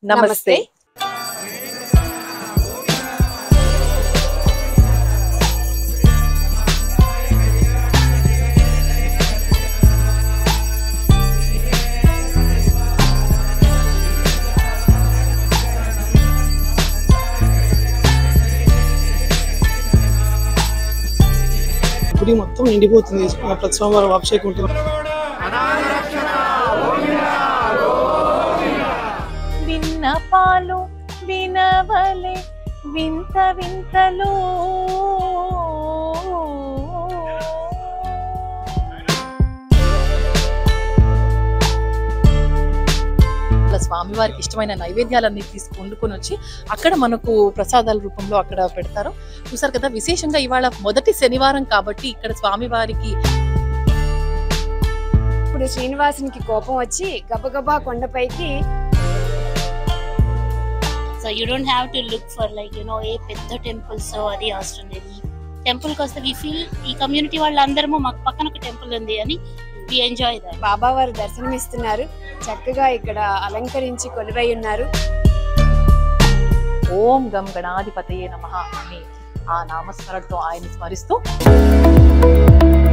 నమస్తే గుడి మొత్తం నిండిపోతుంది ప్రతి సోమవారం అభిషేకం ఉంటుంది విన్నపాలు వినవలే వింత వింతలు ఇట్లా స్వామివారికి ఇష్టమైన నైవేద్యాలన్నీ తీసుకు వండుకొని వచ్చి అక్కడ మనకు ప్రసాదాల రూపంలో అక్కడ పెడతారు చూసారు కదా విశేషంగా ఇవాళ మొదటి శనివారం కాబట్టి ఇక్కడ స్వామివారికి ఇప్పుడు శ్రీనివాసునికి కోపం వచ్చి గబగబా కొండపైకి so you don't have to look for like you know a పెద్ద టెంపుల్స్ అది అవసరం లేదు ఈ టెంపుల్కి వస్తే వి ఫీల్ ఈ కమ్యూనిటీ వాళ్ళందరము మాకు పక్కన ఒక టెంపుల్ ఉంది అని వి ఎంజాయ్ దట్ బాబా వారు దర్శనమిస్తున్నారు చక్కగా ఇక్కడ అలంకరించి కొలువై ఉన్నారు ఓం గం గణాధిపతయే నమ అని ఆ నామస్మరణతో ఆయన స్మరిస్తూ